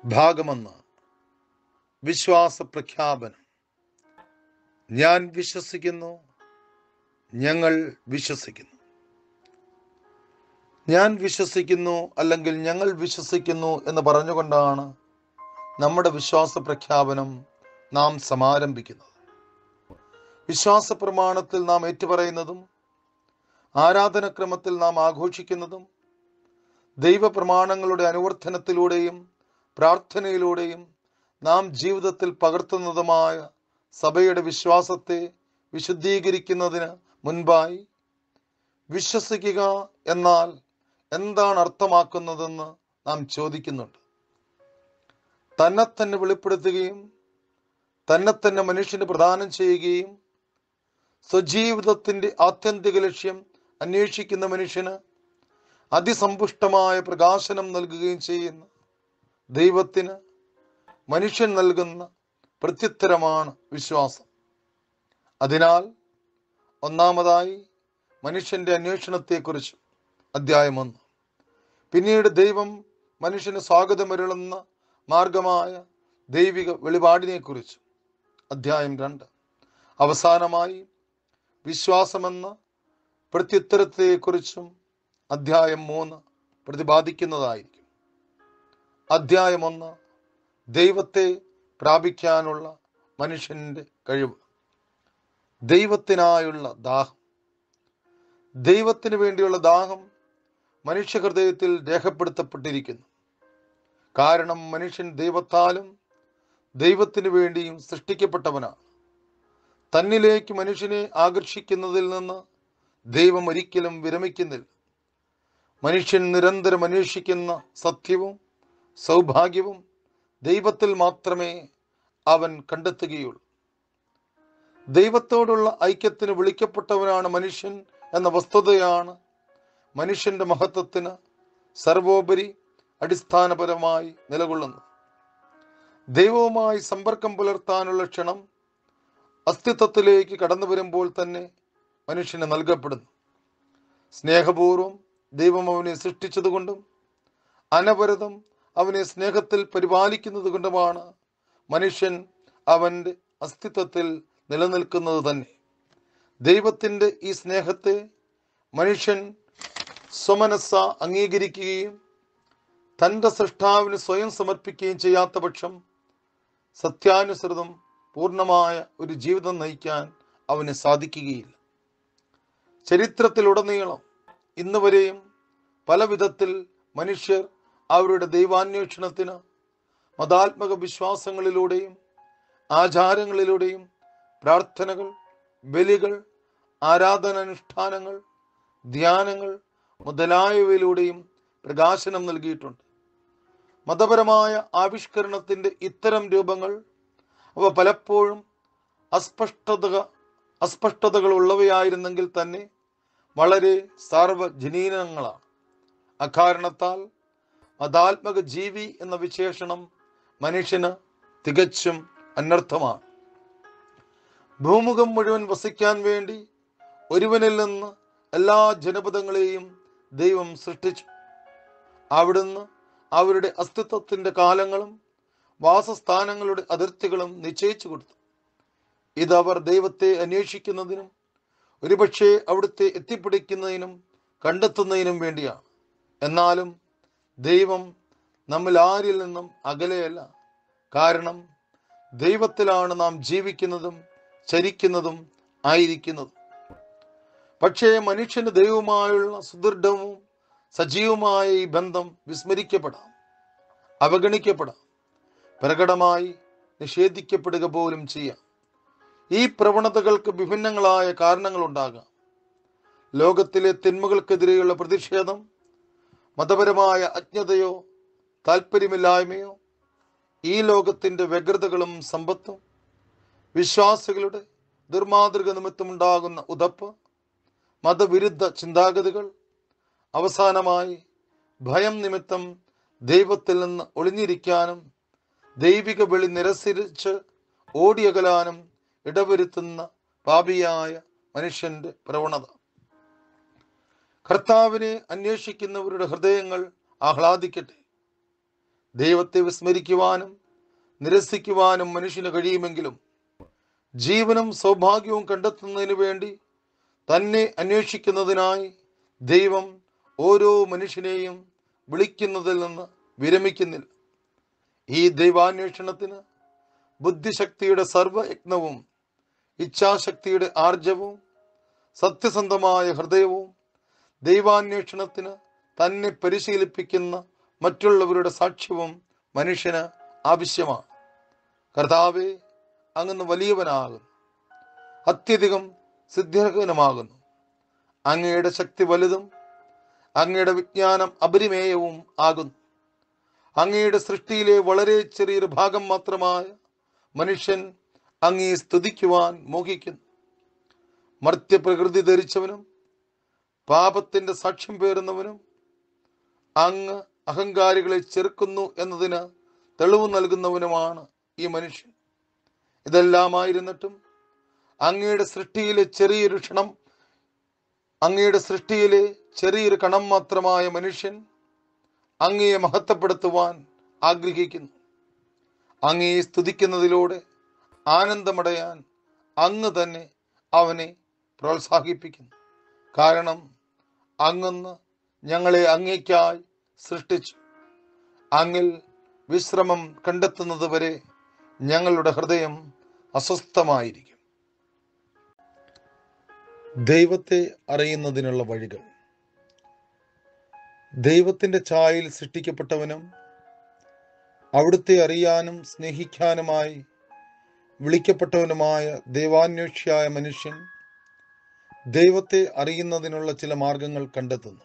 ഭാഗമൊന്ന് വിശ്വാസ പ്രഖ്യാപനം ഞാൻ വിശ്വസിക്കുന്നു ഞങ്ങൾ വിശ്വസിക്കുന്നു ഞാൻ വിശ്വസിക്കുന്നു അല്ലെങ്കിൽ ഞങ്ങൾ വിശ്വസിക്കുന്നു എന്ന് പറഞ്ഞുകൊണ്ടാണ് നമ്മുടെ വിശ്വാസ പ്രഖ്യാപനം നാം സമാരംഭിക്കുന്നത് വിശ്വാസ പ്രമാണത്തിൽ നാം ഏറ്റുപറയുന്നതും ആരാധനക്രമത്തിൽ നാം ആഘോഷിക്കുന്നതും ദൈവപ്രമാണങ്ങളുടെ അനുവർത്തനത്തിലൂടെയും പ്രാർത്ഥനയിലൂടെയും നാം ജീവിതത്തിൽ പകർത്തുന്നതുമായ സഭയുടെ വിശ്വാസത്തെ വിശുദ്ധീകരിക്കുന്നതിന് മുൻപായി വിശ്വസിക്കുക എന്നാൽ എന്താണ് അർത്ഥമാക്കുന്നതെന്ന് നാം ചോദിക്കുന്നുണ്ട് തന്നെ തന്നെ വെളിപ്പെടുത്തുകയും തന്നെ തന്നെ മനുഷ്യന് പ്രദാനം ചെയ്യുകയും സ്വജീവിതത്തിന്റെ ആത്യന്തിക ലക്ഷ്യം അന്വേഷിക്കുന്ന മനുഷ്യന് അതിസമ്പുഷ്ടമായ പ്രകാശനം നൽകുകയും ചെയ്യുന്ന ദൈവത്തിന് മനുഷ്യൻ നൽകുന്ന പ്രത്യുത്തരമാണ് വിശ്വാസം അതിനാൽ ഒന്നാമതായി മനുഷ്യന്റെ അന്വേഷണത്തെക്കുറിച്ച് അധ്യായം ഒന്ന് പിന്നീട് ദൈവം മനുഷ്യന് സ്വാഗതമരുളുന്ന മാർഗമായ ദൈവിക വെളിപാടിനെക്കുറിച്ച് അധ്യായം രണ്ട് അവസാനമായി വിശ്വാസമെന്ന പ്രത്യുത്തരത്തെക്കുറിച്ചും അധ്യായം മൂന്ന് പ്രതിപാദിക്കുന്നതായിരിക്കും അധ്യായം ഒന്ന് ദൈവത്തെ പ്രാപിക്കാനുള്ള മനുഷ്യന്റെ കഴിവ് ദൈവത്തിനായുള്ള ദാഹം ദൈവത്തിന് വേണ്ടിയുള്ള ദാഹം മനുഷ്യഹൃദയത്തിൽ രേഖപ്പെടുത്തപ്പെട്ടിരിക്കുന്നു കാരണം മനുഷ്യൻ ദൈവത്താലും ദൈവത്തിനു വേണ്ടിയും സൃഷ്ടിക്കപ്പെട്ടവനാണ് തന്നിലേക്ക് മനുഷ്യനെ ആകർഷിക്കുന്നതിൽ നിന്ന് ദൈവം ഒരിക്കലും വിരമിക്കുന്നില്ല മനുഷ്യൻ നിരന്തരം അന്വേഷിക്കുന്ന സത്യവും സൗഭാഗ്യവും ദൈവത്തിൽ മാത്രമേ അവൻ കണ്ടെത്തുകയുള്ളൂ ദൈവത്തോടുള്ള ഐക്യത്തിന് വിളിക്കപ്പെട്ടവനാണ് മനുഷ്യൻ എന്ന വസ്തുതയാണ് മനുഷ്യന്റെ മഹത്വത്തിന് സർവോപരി അടിസ്ഥാനപരമായി നിലകൊള്ളുന്നത് ദൈവവുമായി സമ്പർക്കം പുലർത്താനുള്ള ക്ഷണം അസ്തിത്വത്തിലേക്ക് കടന്നു വരുമ്പോൾ തന്നെ മനുഷ്യന് നൽകപ്പെടുന്നു സ്നേഹപൂർവം ദൈവം അവനെ സൃഷ്ടിച്ചതുകൊണ്ടും അനവരതം അവനെ സ്നേഹത്തിൽ പരിപാലിക്കുന്നത് കൊണ്ടുമാണ് മനുഷ്യൻ അവന്റെ അസ്തിത്വത്തിൽ നിലനിൽക്കുന്നത് തന്നെ ദൈവത്തിന്റെ ഈ സ്നേഹത്തെ മനുഷ്യൻ സ്വമനസ്സ അംഗീകരിക്കുകയും തന്റെ സൃഷ്ടാവിന് സ്വയം സമർപ്പിക്കുകയും ചെയ്യാത്ത പക്ഷം സത്യാനുസൃതം പൂർണ്ണമായ ഒരു ജീവിതം നയിക്കാൻ അവന് സാധിക്കുകയില്ല ചരിത്രത്തിലുടനീളം ഇന്ന് വരെയും പല വിധത്തിൽ മനുഷ്യർ അവരുടെ ദൈവാന്വേഷണത്തിന് മതാത്മക വിശ്വാസങ്ങളിലൂടെയും ആചാരങ്ങളിലൂടെയും പ്രാർത്ഥനകൾ ബലികൾ ആരാധനാനുഷ്ഠാനങ്ങൾ ധ്യാനങ്ങൾ മുതലായവയിലൂടെയും പ്രകാശനം നൽകിയിട്ടുണ്ട് മതപരമായ ആവിഷ്കരണത്തിന്റെ ഇത്തരം രൂപങ്ങൾ അവ പലപ്പോഴും അസ്പഷ്ടത അസ്പഷ്ടതകൾ ഉള്ളവയായിരുന്നെങ്കിൽ തന്നെ വളരെ സാർവജനീനങ്ങളാണ് അക്കാരണത്താൽ മതാത്മക ജീവി എന്ന വിശേഷണം മനുഷ്യന് തികച്ചും അനർത്ഥമാണ് ഭൂമുഖം മുഴുവൻ വസിക്കാൻ വേണ്ടി ഒരുവനിൽ നിന്ന് എല്ലാ ജനപദങ്ങളെയും ദൈവം സൃഷ്ടിച്ചു അവിടുന്ന് അവരുടെ അസ്തിത്വത്തിന്റെ കാലങ്ങളും വാസസ്ഥാനങ്ങളുടെ അതിർത്തികളും നിശ്ചയിച്ചു കൊടുത്തു ഇതവർ ദൈവത്തെ അന്വേഷിക്കുന്നതിനും ഒരുപക്ഷെ അവിടുത്തെ എത്തിപ്പിടിക്കുന്നതിനും കണ്ടെത്തുന്നതിനും വേണ്ടിയാണ് എന്നാലും ദൈവം നമ്മൾ ആരിൽ നിന്നും അകലെയല്ല കാരണം ദൈവത്തിലാണ് നാം ജീവിക്കുന്നതും ചരിക്കുന്നതും ആയിരിക്കുന്നതും പക്ഷേ മനുഷ്യന് ദൈവവുമായുള്ള സുദൃഢവും സജീവമായ ഈ ബന്ധം വിസ്മരിക്കപ്പെടാം അവഗണിക്കപ്പെടാം പ്രകടമായി നിഷേധിക്കപ്പെടുക പോലും ചെയ്യാം ഈ പ്രവണതകൾക്ക് വിഭിന്നങ്ങളായ കാരണങ്ങളുണ്ടാകാം ലോകത്തിലെ തിന്മകൾക്കെതിരെയുള്ള പ്രതിഷേധം മതപരമായ അജ്ഞതയോ താല്പര്യമില്ലായ്മയോ ഈ ലോകത്തിന്റെ വ്യഗ്രതകളും സമ്പത്തും വിശ്വാസികളുടെ ദുർമാതൃക നിമിത്തമുണ്ടാകുന്ന ഉതപ്പ് മതവിരുദ്ധ ചിന്താഗതികൾ അവസാനമായി ഭയം നിമിത്തം ദൈവത്തിൽ നിന്ന് ഒളിഞ്ഞിരിക്കാനും ദൈവിക വെളി നിരസിച്ച് ഓടിയകലാനും ഇടവരുത്തുന്ന പാപിയായ മനുഷ്യന്റെ പ്രവണത കർത്താവിനെ അന്വേഷിക്കുന്നവരുടെ ഹൃദയങ്ങൾ ആഹ്ലാദിക്കട്ടെ ദൈവത്തെ വിസ്മരിക്കുവാനും നിരസിക്കുവാനും മനുഷ്യന് കഴിയുമെങ്കിലും ജീവനും സൗഭാഗ്യവും കണ്ടെത്തുന്നതിന് വേണ്ടി തന്നെ അന്വേഷിക്കുന്നതിനായി ദൈവം ഓരോ മനുഷ്യനെയും വിളിക്കുന്നതിൽ നിന്ന് വിരമിക്കുന്നില്ല ഈ ദൈവാന്വേഷണത്തിന് ബുദ്ധിശക്തിയുടെ സർവയജ്ഞവും ഇച്ഛാശക്തിയുടെ ആർജവും സത്യസന്ധമായ ഹൃദയവും ദൈവാന്വേഷണത്തിന് തന്നെ പരിശീലിപ്പിക്കുന്ന മറ്റുള്ളവരുടെ സാക്ഷ്യവും മനുഷ്യന് ആവശ്യമാണ് കർത്താവെ അങ്ങ് വലിയവനാകുന്നു അത്യധികം സിദ്ധികരമാകുന്നു അങ്ങയുടെ ശക്തി വലുതും അങ്ങയുടെ വിജ്ഞാനം അപരിമേയവും ആകുന്നു അങ്ങയുടെ സൃഷ്ടിയിലെ വളരെ ചെറിയൊരു ഭാഗം മാത്രമായ മനുഷ്യൻ അങ്ങേ സ്തുതിക്കുവാൻ മോഹിക്കുന്നു മർത്യപ്രകൃതി ധരിച്ചവനും പാപത്തിന്റെ സാക്ഷ്യം പേറുന്നവനും അങ്ങ് അഹങ്കാരികളെ ചെറുക്കുന്നു എന്നതിന് തെളിവ് നൽകുന്നവനുമാണ് ഈ മനുഷ്യൻ ഇതെല്ലാമായിരുന്നിട്ടും അങ്ങയുടെ സൃഷ്ടിയിലെ ചെറിയൊരു ക്ഷണം അങ്ങയുടെ സൃഷ്ടിയിലെ ചെറിയൊരു കണം മാത്രമായ മനുഷ്യൻ അങ്ങയെ മഹത്വപ്പെടുത്തുവാൻ ആഗ്രഹിക്കുന്നു അങ്ങയെ സ്തുതിക്കുന്നതിലൂടെ ആനന്ദമടയാൻ അങ്ങ് തന്നെ അവനെ പ്രോത്സാഹിപ്പിക്കുന്നു കാരണം അങ്ങന്ന് ഞങ്ങളെ അങ്ങേക്കായി സൃഷ്ടിച്ചു അങ്ങിൽ വിശ്രമം കണ്ടെത്തുന്നത് വരെ ഞങ്ങളുടെ ഹൃദയം അസ്വസ്ഥമായിരിക്കും ദൈവത്തെ അറിയുന്നതിനുള്ള വഴികൾ ദൈവത്തിന്റെ ഛായയിൽ സൃഷ്ടിക്കപ്പെട്ടവനും അവിടുത്തെ അറിയാനും സ്നേഹിക്കാനുമായി വിളിക്കപ്പെട്ടവനുമായ ദൈവാന്വേഷിയായ മനുഷ്യൻ ദൈവത്തെ അറിയുന്നതിനുള്ള ചില മാർഗങ്ങൾ കണ്ടെത്തുന്നു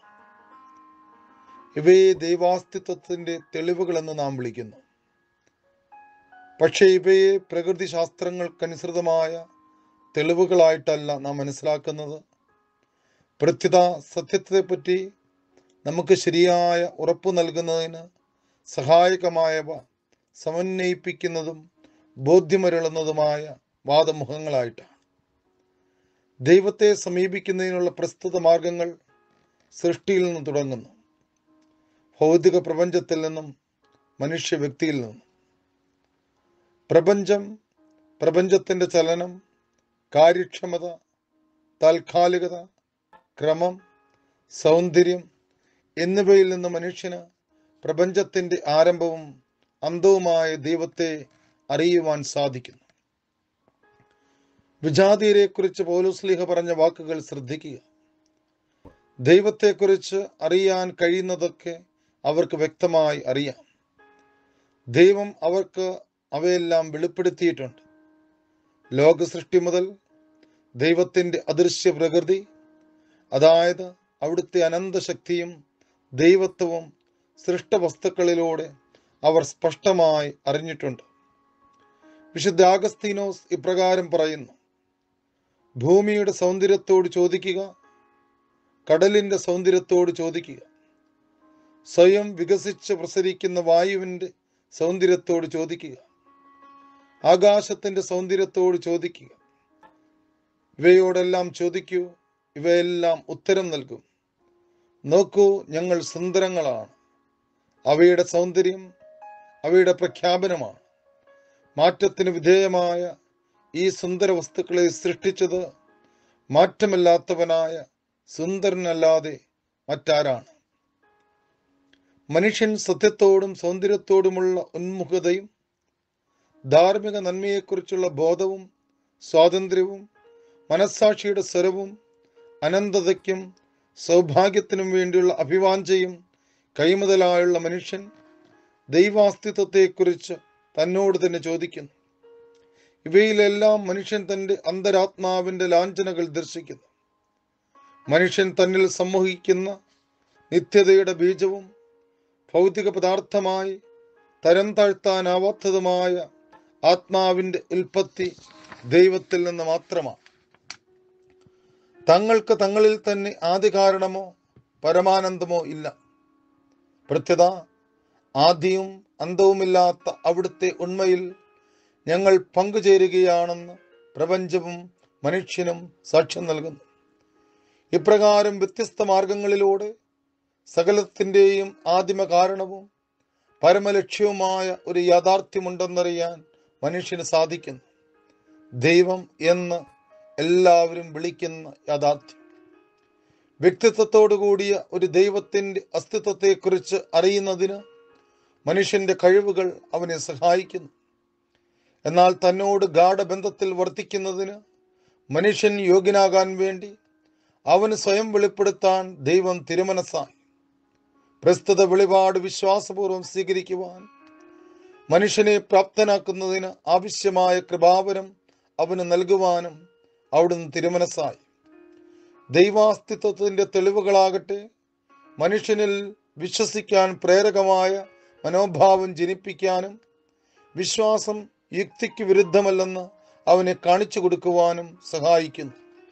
ഇവയെ ദൈവാസ്തിത്വത്തിന്റെ തെളിവുകളെന്ന് നാം വിളിക്കുന്നു പക്ഷേ ഇവയെ പ്രകൃതി ശാസ്ത്രങ്ങൾക്കനുസൃതമായ തെളിവുകളായിട്ടല്ല നാം മനസ്സിലാക്കുന്നത് പ്രത്യുത സത്യത്തെപ്പറ്റി നമുക്ക് ശരിയായ ഉറപ്പു നൽകുന്നതിന് സഹായകമായവ സമന്വയിപ്പിക്കുന്നതും ബോധ്യമരുളുന്നതുമായ വാദമുഖങ്ങളായിട്ടാണ് ദൈവത്തെ സമീപിക്കുന്നതിനുള്ള പ്രസ്തുത മാർഗങ്ങൾ സൃഷ്ടിയിൽ നിന്ന് തുടങ്ങുന്നു ഭൗതിക പ്രപഞ്ചത്തിൽ നിന്നും മനുഷ്യ വ്യക്തിയിൽ നിന്നും പ്രപഞ്ചം പ്രപഞ്ചത്തിന്റെ ചലനം കാര്യക്ഷമത താൽക്കാലികത ക്രമം സൗന്ദര്യം എന്നിവയിൽ നിന്ന് മനുഷ്യന് പ്രപഞ്ചത്തിന്റെ ആരംഭവും അന്തവുമായ ദൈവത്തെ അറിയുവാൻ സാധിക്കുന്നു വിജാതീയരെക്കുറിച്ച് പൗലോസ്ലിഹ പറഞ്ഞ വാക്കുകൾ ശ്രദ്ധിക്കുക ദൈവത്തെക്കുറിച്ച് അറിയാൻ കഴിയുന്നതൊക്കെ അവർക്ക് വ്യക്തമായി അറിയാം ദൈവം അവർക്ക് അവയെല്ലാം വെളിപ്പെടുത്തിയിട്ടുണ്ട് ലോക സൃഷ്ടി മുതൽ ദൈവത്തിന്റെ അദൃശ്യ പ്രകൃതി അതായത് അവിടുത്തെ അനന്തശക്തിയും ദൈവത്വവും സൃഷ്ടവസ്തുക്കളിലൂടെ അവർ സ്പഷ്ടമായി അറിഞ്ഞിട്ടുണ്ട് വിശുദ്ധ ആഗസ്തീനോസ് ഇപ്രകാരം പറയുന്നു ഭൂമിയുടെ സൗന്ദര്യത്തോട് ചോദിക്കുക കടലിന്റെ സൗന്ദര്യത്തോട് ചോദിക്കുക സ്വയം വികസിച്ച് പ്രസരിക്കുന്ന വായുവിന്റെ സൗന്ദര്യത്തോട് ചോദിക്കുക ആകാശത്തിന്റെ സൗന്ദര്യത്തോട് ചോദിക്കുക ഇവയോടെല്ലാം ചോദിക്കൂ ഇവയെല്ലാം ഉത്തരം നൽകും നോക്കൂ ഞങ്ങൾ സുന്ദരങ്ങളാണ് അവയുടെ സൗന്ദര്യം അവയുടെ പ്രഖ്യാപനമാണ് മാറ്റത്തിന് വിധേയമായ ഈ സുന്ദര വസ്തുക്കളെ സൃഷ്ടിച്ചത് മാറ്റമില്ലാത്തവനായ സുന്ദരനല്ലാതെ മറ്റാരാണ് മനുഷ്യൻ സത്യത്തോടും സൗന്ദര്യത്തോടുമുള്ള ഉന്മുഖതയും ധാർമ്മിക നന്മയെക്കുറിച്ചുള്ള ബോധവും സ്വാതന്ത്ര്യവും മനസ്സാക്ഷിയുടെ സ്വരവും അനന്തതയ്ക്കും സൗഭാഗ്യത്തിനും വേണ്ടിയുള്ള അഭിവാഞ്ചയും കൈമുതലായുള്ള മനുഷ്യൻ ദൈവാസ്തിത്വത്തെക്കുറിച്ച് തന്നോട് തന്നെ ചോദിക്കുന്നു ഇവയിലെല്ലാം മനുഷ്യൻ തന്റെ അന്തരാത്മാവിന്റെ ലാഞ്ചനകൾ ദർശിക്കുന്നു മനുഷ്യൻ തന്നിൽ സംവഹിക്കുന്ന നിത്യതയുടെ ബീജവും ഭൗതിക പദാർത്ഥമായി തരം താഴ്ത്താനാവാത്തതുമായ ആത്മാവിന്റെ ഉൽപ്പത്തി ദൈവത്തിൽ നിന്ന് മാത്രമാണ് തങ്ങൾക്ക് തങ്ങളിൽ തന്നെ ആദികാരണമോ പരമാനന്ദമോ ഇല്ല പ്രത്യത ആദ്യവും അന്തവുമില്ലാത്ത അവിടുത്തെ ഉണ്മയിൽ ഞങ്ങൾ പങ്കുചേരുകയാണെന്ന് പ്രപഞ്ചവും മനുഷ്യനും സാക്ഷ്യം നൽകുന്നു ഇപ്രകാരം വ്യത്യസ്ത മാർഗങ്ങളിലൂടെ സകലത്തിൻ്റെയും ആദിമ കാരണവും പരമലക്ഷ്യവുമായ ഒരു യാഥാർത്ഥ്യമുണ്ടെന്നറിയാൻ മനുഷ്യന് സാധിക്കുന്നു ദൈവം എന്ന് എല്ലാവരും വിളിക്കുന്ന യാഥാർത്ഥ്യം വ്യക്തിത്വത്തോടു കൂടിയ ഒരു ദൈവത്തിൻ്റെ അസ്തിത്വത്തെക്കുറിച്ച് അറിയുന്നതിന് മനുഷ്യന്റെ കഴിവുകൾ അവനെ സഹായിക്കുന്നു എന്നാൽ തന്നോട് ഗാഠബന്ധത്തിൽ വർത്തിക്കുന്നതിന് മനുഷ്യൻ യോഗ്യനാകാൻ വേണ്ടി അവന് സ്വയം വെളിപ്പെടുത്താൻ ദൈവം തിരുമനസ്സായി പ്രസ്തുത വെളിപാട് വിശ്വാസപൂർവ്വം സ്വീകരിക്കുവാൻ മനുഷ്യനെ പ്രാപ്തനാക്കുന്നതിന് ആവശ്യമായ കൃപാവരം അവന് നൽകുവാനും അവിടുന്ന് തിരുമനസ്സായി ദൈവാസ്തിത്വത്തിന്റെ തെളിവുകളാകട്ടെ മനുഷ്യനിൽ വിശ്വസിക്കാൻ പ്രേരകമായ മനോഭാവം ജനിപ്പിക്കാനും വിശ്വാസം യുക്തിക്ക് വിരുദ്ധമല്ലെന്ന് അവനെ കാണിച്ചു കൊടുക്കുവാനും സഹായിക്കുന്നു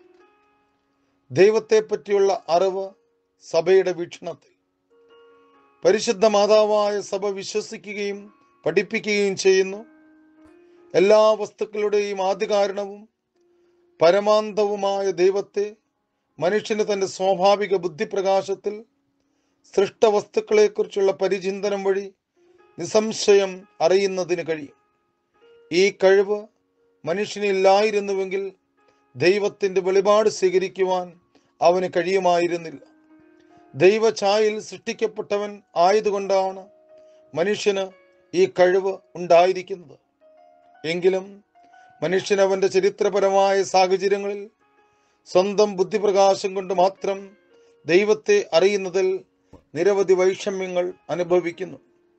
ദൈവത്തെ പറ്റിയുള്ള അറിവ് സഭയുടെ വീക്ഷണത്തിൽ പരിശുദ്ധ മാതാവായ സഭ വിശ്വസിക്കുകയും പഠിപ്പിക്കുകയും ചെയ്യുന്നു എല്ലാ വസ്തുക്കളുടെയും ആദ്യകാരണവും പരമാന്തവുമായ ദൈവത്തെ മനുഷ്യന് തന്റെ സ്വാഭാവിക ബുദ്ധിപ്രകാശത്തിൽ സൃഷ്ടവസ്തുക്കളെക്കുറിച്ചുള്ള പരിചിന്തനം വഴി നിസംശയം അറിയുന്നതിന് കഴിയും ഈ കഴിവ് മനുഷ്യനില്ലായിരുന്നുവെങ്കിൽ ദൈവത്തിന്റെ വെളിപാട് സ്വീകരിക്കുവാൻ അവന് കഴിയുമായിരുന്നില്ല ദൈവഛായയിൽ സൃഷ്ടിക്കപ്പെട്ടവൻ ആയതുകൊണ്ടാണ് മനുഷ്യന് ഈ കഴിവ് ഉണ്ടായിരിക്കുന്നത് എങ്കിലും മനുഷ്യൻ അവന്റെ ചരിത്രപരമായ സാഹചര്യങ്ങളിൽ സ്വന്തം ബുദ്ധിപ്രകാശം കൊണ്ട് മാത്രം ദൈവത്തെ അറിയുന്നതിൽ നിരവധി വൈഷമ്യങ്ങൾ അനുഭവിക്കുന്നു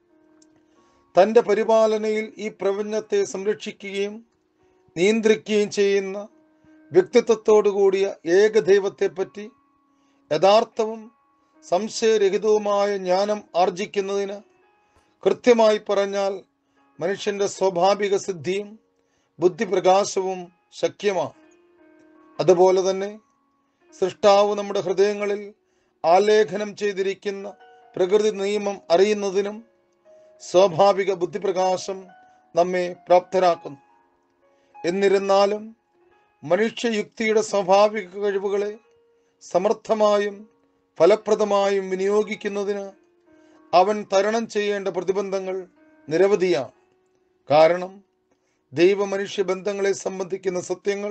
തന്റെ പരിപാലനയിൽ ഈ പ്രപഞ്ചത്തെ സംരക്ഷിക്കുകയും നിയന്ത്രിക്കുകയും ചെയ്യുന്ന വ്യക്തിത്വത്തോടു കൂടിയ ഏകദൈവത്തെപ്പറ്റി യഥാർത്ഥവും സംശയരഹിതവുമായ ജ്ഞാനം ആർജിക്കുന്നതിന് കൃത്യമായി പറഞ്ഞാൽ മനുഷ്യന്റെ സ്വാഭാവിക സിദ്ധിയും ബുദ്ധിപ്രകാശവും ശക്യമാണ് അതുപോലെ തന്നെ സൃഷ്ടാവ് നമ്മുടെ ഹൃദയങ്ങളിൽ ആലേഖനം ചെയ്തിരിക്കുന്ന പ്രകൃതി നിയമം അറിയുന്നതിനും സ്വാഭാവിക ബുദ്ധിപ്രകാശം നമ്മെ പ്രാപ്തരാക്കുന്നു എന്നിരുന്നാലും മനുഷ്യയുക്തിയുടെ സ്വാഭാവിക കഴിവുകളെ സമർത്ഥമായും ഫലപ്രദമായും വിനിയോഗിക്കുന്നതിന് അവൻ തരണം ചെയ്യേണ്ട പ്രതിബന്ധങ്ങൾ നിരവധിയാണ് കാരണം ദൈവ മനുഷ്യ ബന്ധങ്ങളെ സംബന്ധിക്കുന്ന സത്യങ്ങൾ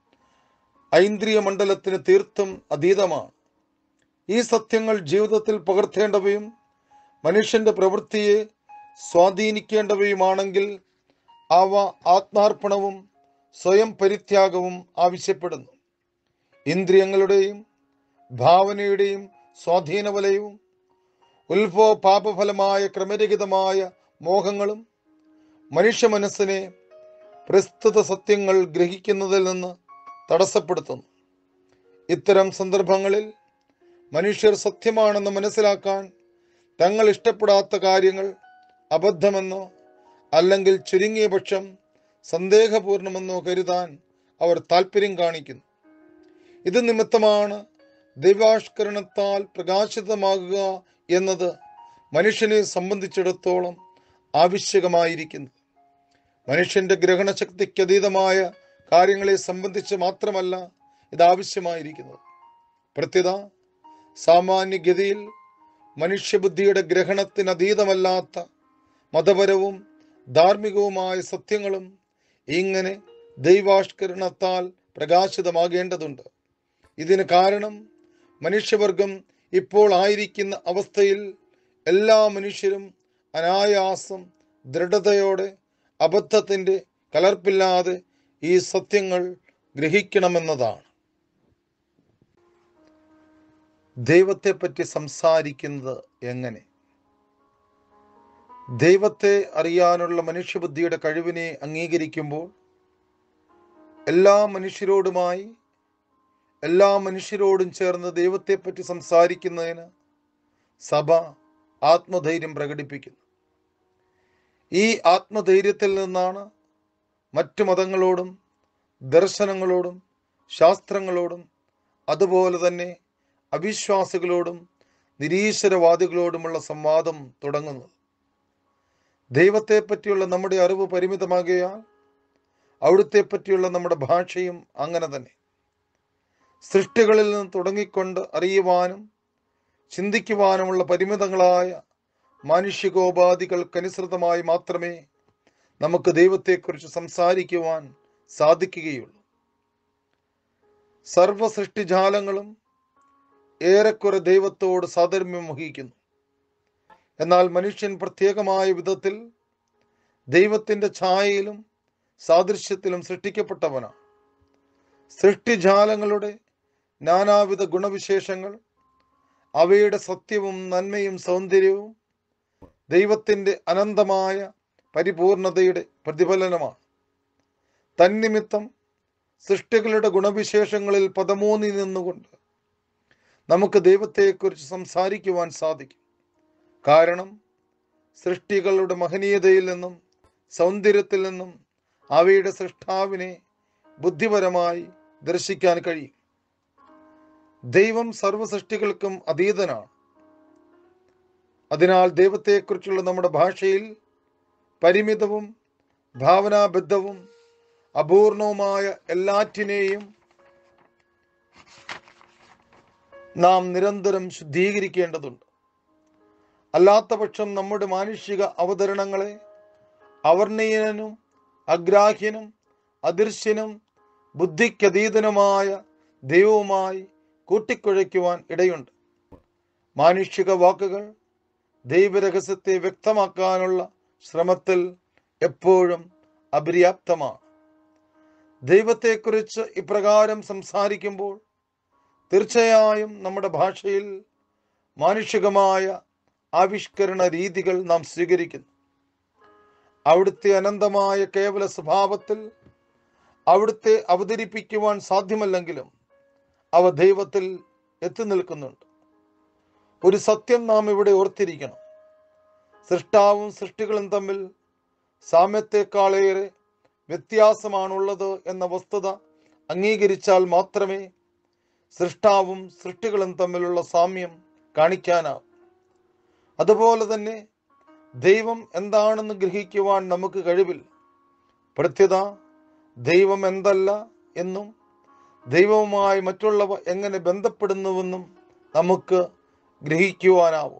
ഐന്ദ്രിയ മണ്ഡലത്തിന് തീർത്തും അതീതമാണ് ഈ സത്യങ്ങൾ ജീവിതത്തിൽ പകർത്തേണ്ടവയും മനുഷ്യന്റെ പ്രവൃത്തിയെ സ്വാധീനിക്കേണ്ടവയുമാണെങ്കിൽ അവ ആത്മാർപ്പണവും സ്വയം പരിത്യാഗവും ആവശ്യപ്പെടുന്നു ഇന്ദ്രിയങ്ങളുടെയും ഭാവനയുടെയും സ്വാധീന വലയവും ഉത്ഭവ പാപഫലമായ ക്രമരഹിതമായ മോഹങ്ങളും മനുഷ്യ മനസ്സിനെ പ്രസ്തുത സത്യങ്ങൾ ഗ്രഹിക്കുന്നതിൽ നിന്ന് തടസ്സപ്പെടുത്തുന്നു ഇത്തരം സന്ദർഭങ്ങളിൽ മനുഷ്യർ സത്യമാണെന്ന് മനസ്സിലാക്കാൻ തങ്ങൾ ഇഷ്ടപ്പെടാത്ത കാര്യങ്ങൾ അബദ്ധമെന്നോ അല്ലെങ്കിൽ ചുരുങ്ങിയ പക്ഷം സന്ദേഹപൂർണമെന്നോ കരുതാൻ അവർ താല്പര്യം കാണിക്കുന്നു ഇത് നിമിത്തമാണ് ദൈവാഷ്കരണത്താൽ പ്രകാശിതമാകുക എന്നത് മനുഷ്യനെ സംബന്ധിച്ചിടത്തോളം ആവശ്യകമായിരിക്കുന്നത് മനുഷ്യന്റെ ഗ്രഹണശക്തിക്ക് അതീതമായ കാര്യങ്ങളെ സംബന്ധിച്ച് മാത്രമല്ല ഇത് ആവശ്യമായിരിക്കുന്നത് പ്രത്യുത സാമാന്യഗതിയിൽ മനുഷ്യബുദ്ധിയുടെ ഗ്രഹണത്തിന് അതീതമല്ലാത്ത മതപരവും ധാർമ്മികവുമായ സത്യങ്ങളും ഇങ്ങനെ ദൈവാഷ്കരണത്താൽ പ്രകാശിതമാകേണ്ടതുണ്ട് ഇതിന് കാരണം മനുഷ്യവർഗം ഇപ്പോൾ ആയിരിക്കുന്ന അവസ്ഥയിൽ എല്ലാ മനുഷ്യരും അനായാസം ദൃഢതയോടെ അബദ്ധത്തിന്റെ കലർപ്പില്ലാതെ ഈ സത്യങ്ങൾ ഗ്രഹിക്കണമെന്നതാണ് ദൈവത്തെപ്പറ്റി സംസാരിക്കുന്നത് എങ്ങനെ ദൈവത്തെ അറിയാനുള്ള മനുഷ്യബുദ്ധിയുടെ കഴിവിനെ അംഗീകരിക്കുമ്പോൾ എല്ലാ മനുഷ്യരോടുമായി എല്ലാ മനുഷ്യരോടും ചേർന്ന് ദൈവത്തെപ്പറ്റി സംസാരിക്കുന്നതിന് സഭ ആത്മധൈര്യം പ്രകടിപ്പിക്കുന്നു ഈ ആത്മധൈര്യത്തിൽ നിന്നാണ് മറ്റു മതങ്ങളോടും ദർശനങ്ങളോടും ശാസ്ത്രങ്ങളോടും അതുപോലെ തന്നെ അവിശ്വാസികളോടും നിരീശ്വരവാദികളോടുമുള്ള സംവാദം തുടങ്ങുന്നത് ദൈവത്തെ പറ്റിയുള്ള നമ്മുടെ അറിവ് പരിമിതമാകുകയാൽ അവിടുത്തെ പറ്റിയുള്ള നമ്മുടെ ഭാഷയും അങ്ങനെ തന്നെ സൃഷ്ടികളിൽ നിന്ന് തുടങ്ങിക്കൊണ്ട് അറിയുവാനും ചിന്തിക്കുവാനുമുള്ള പരിമിതങ്ങളായ മാനുഷികോപാധികൾക്കനുസൃതമായി മാത്രമേ നമുക്ക് ദൈവത്തെക്കുറിച്ച് സംസാരിക്കുവാൻ സാധിക്കുകയുള്ളൂ സർവ സൃഷ്ടിജാലങ്ങളും ഏറെക്കുറെ ദൈവത്തോട് സാധർമ്യം വഹിക്കുന്നു എന്നാൽ മനുഷ്യൻ പ്രത്യേകമായ വിധത്തിൽ ദൈവത്തിന്റെ ഛായയിലും സാദൃശ്യത്തിലും സൃഷ്ടിക്കപ്പെട്ടവനാണ് സൃഷ്ടിജാലങ്ങളുടെ നാനാവിധ ഗുണവിശേഷങ്ങൾ അവയുടെ സത്യവും നന്മയും സൗന്ദര്യവും ദൈവത്തിന്റെ അനന്തമായ പരിപൂർണതയുടെ പ്രതിഫലനമാണ് തന്നിമിത്തം സൃഷ്ടികളുടെ ഗുണവിശേഷങ്ങളിൽ പദമൂന്നി നിന്നുകൊണ്ട് നമുക്ക് ദൈവത്തെക്കുറിച്ച് സംസാരിക്കുവാൻ സാധിക്കും കാരണം സൃഷ്ടികളുടെ മഹനീയതയിൽ നിന്നും സൗന്ദര്യത്തിൽ നിന്നും അവയുടെ സൃഷ്ടാവിനെ ബുദ്ധിപരമായി ദർശിക്കാൻ കഴിയും ദൈവം സർവ്വ സൃഷ്ടികൾക്കും അതീതനാണ് അതിനാൽ ദൈവത്തെക്കുറിച്ചുള്ള നമ്മുടെ ഭാഷയിൽ പരിമിതവും ഭാവനാബദ്ധവും അപൂർണവുമായ എല്ലാറ്റിനെയും നാം നിരന്തരം ശുദ്ധീകരിക്കേണ്ടതുണ്ട് അല്ലാത്ത പക്ഷം നമ്മുടെ മാനുഷിക അവതരണങ്ങളെ അവർണീയനും അഗ്രാഹ്യനും അദൃശ്യനും ബുദ്ധിക്കതീതനുമായ ദൈവവുമായി കൂട്ടിക്കുഴയ്ക്കുവാൻ ഇടയുണ്ട് മാനുഷിക വാക്കുകൾ ദൈവരഹസ്യത്തെ വ്യക്തമാക്കാനുള്ള ശ്രമത്തിൽ എപ്പോഴും അപര്യാപ്തമാണ് ദൈവത്തെക്കുറിച്ച് ഇപ്രകാരം സംസാരിക്കുമ്പോൾ തീർച്ചയായും നമ്മുടെ ഭാഷയിൽ മാനുഷികമായ ആവിഷ്കരണ രീതികൾ നാം സ്വീകരിക്കുന്നു അവിടുത്തെ അനന്തമായ കേവല സ്വഭാവത്തിൽ അവിടുത്തെ അവതരിപ്പിക്കുവാൻ സാധ്യമല്ലെങ്കിലും അവ ദൈവത്തിൽ എത്തി നിൽക്കുന്നുണ്ട് ഒരു സത്യം നാം ഇവിടെ ഓർത്തിരിക്കണം സൃഷ്ടാവും സൃഷ്ടികളും തമ്മിൽ സാമ്യത്തെക്കാളേറെ വ്യത്യാസമാണുള്ളത് എന്ന വസ്തുത അംഗീകരിച്ചാൽ മാത്രമേ സൃഷ്ടാവും സൃഷ്ടികളും തമ്മിലുള്ള സാമ്യം കാണിക്കാനാവും അതുപോലെ തന്നെ ദൈവം എന്താണെന്ന് ഗ്രഹിക്കുവാൻ നമുക്ക് കഴിവില്ല പ്രത്യത ദൈവം എന്തല്ല എന്നും ദൈവവുമായി മറ്റുള്ളവ എങ്ങനെ ബന്ധപ്പെടുന്നുവെന്നും നമുക്ക് ഗ്രഹിക്കുവാനാവും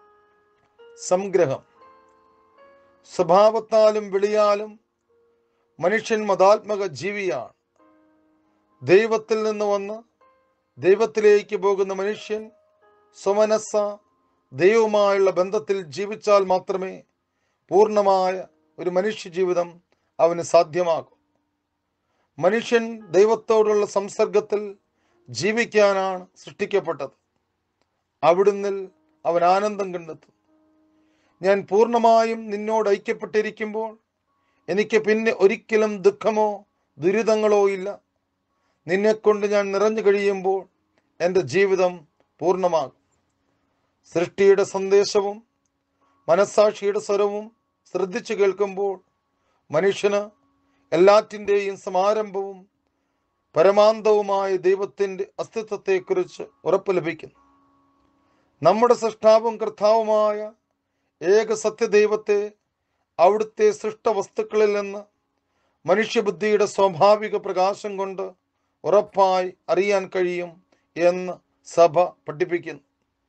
സംഗ്രഹം സ്വഭാവത്താലും വിളിയാലും മനുഷ്യൻ മതാത്മക ജീവിയാണ് ദൈവത്തിൽ നിന്ന് വന്ന് ദൈവത്തിലേക്ക് പോകുന്ന മനുഷ്യൻ സ്വമനസ്സ ദൈവവുമായുള്ള ബന്ധത്തിൽ ജീവിച്ചാൽ മാത്രമേ പൂർണ്ണമായ ഒരു മനുഷ്യ ജീവിതം അവന് സാധ്യമാകൂ മനുഷ്യൻ ദൈവത്തോടുള്ള സംസർഗത്തിൽ ജീവിക്കാനാണ് സൃഷ്ടിക്കപ്പെട്ടത് അവിടുന്ന് അവൻ ആനന്ദം കണ്ടെത്തും ഞാൻ പൂർണ്ണമായും നിന്നോട് ഐക്യപ്പെട്ടിരിക്കുമ്പോൾ എനിക്ക് പിന്നെ ഒരിക്കലും ദുഃഖമോ ദുരിതങ്ങളോ ഇല്ല നിന്നെക്കൊണ്ട് ഞാൻ നിറഞ്ഞു കഴിയുമ്പോൾ എൻ്റെ ജീവിതം പൂർണ്ണമാകും സൃഷ്ടിയുടെ സന്ദേശവും മനസ്സാക്ഷിയുടെ സ്വരവും ശ്രദ്ധിച്ചു കേൾക്കുമ്പോൾ മനുഷ്യന് എല്ലാറ്റിൻ്റെയും സമാരംഭവും പരമാന്തവുമായ ദൈവത്തിൻ്റെ അസ്തിത്വത്തെക്കുറിച്ച് ഉറപ്പ് ലഭിക്കുന്നു നമ്മുടെ സൃഷ്ടാവും കർത്താവുമായ ഏക സത്യദൈവത്തെ അവിടുത്തെ സൃഷ്ടവസ്തുക്കളിൽ നിന്ന് മനുഷ്യബുദ്ധിയുടെ സ്വാഭാവിക പ്രകാശം കൊണ്ട് ഉറപ്പായി അറിയാൻ കഴിയും എന്ന് സഭ പഠിപ്പിക്കുന്നു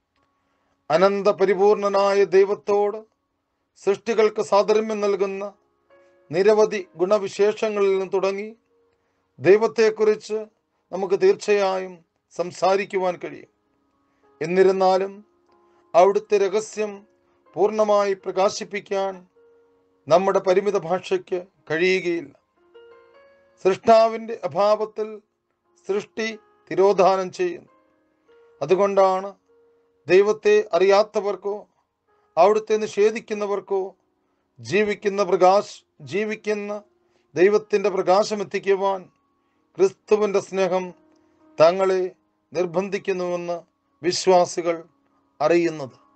അനന്ത പരിപൂർണനായ ദൈവത്തോട് സൃഷ്ടികൾക്ക് സാധർമ്യം നൽകുന്ന നിരവധി ഗുണവിശേഷങ്ങളിൽ നിന്ന് തുടങ്ങി ദൈവത്തെക്കുറിച്ച് നമുക്ക് തീർച്ചയായും സംസാരിക്കുവാൻ കഴിയും എന്നിരുന്നാലും അവിടുത്തെ രഹസ്യം പൂർണ്ണമായി പ്രകാശിപ്പിക്കാൻ നമ്മുടെ പരിമിത ഭാഷയ്ക്ക് കഴിയുകയില്ല സൃഷ്ടാവിൻ്റെ അഭാവത്തിൽ സൃഷ്ടി തിരോധാനം ചെയ്യുന്നു അതുകൊണ്ടാണ് ദൈവത്തെ അറിയാത്തവർക്കോ അവിടുത്തെ നിഷേധിക്കുന്നവർക്കോ ജീവിക്കുന്ന പ്രകാശ് ജീവിക്കുന്ന ദൈവത്തിൻ്റെ പ്രകാശം എത്തിക്കുവാൻ ക്രിസ്തുവിൻ്റെ സ്നേഹം തങ്ങളെ നിർബന്ധിക്കുന്നുവെന്ന് വിശ്വാസികൾ അറിയുന്നത്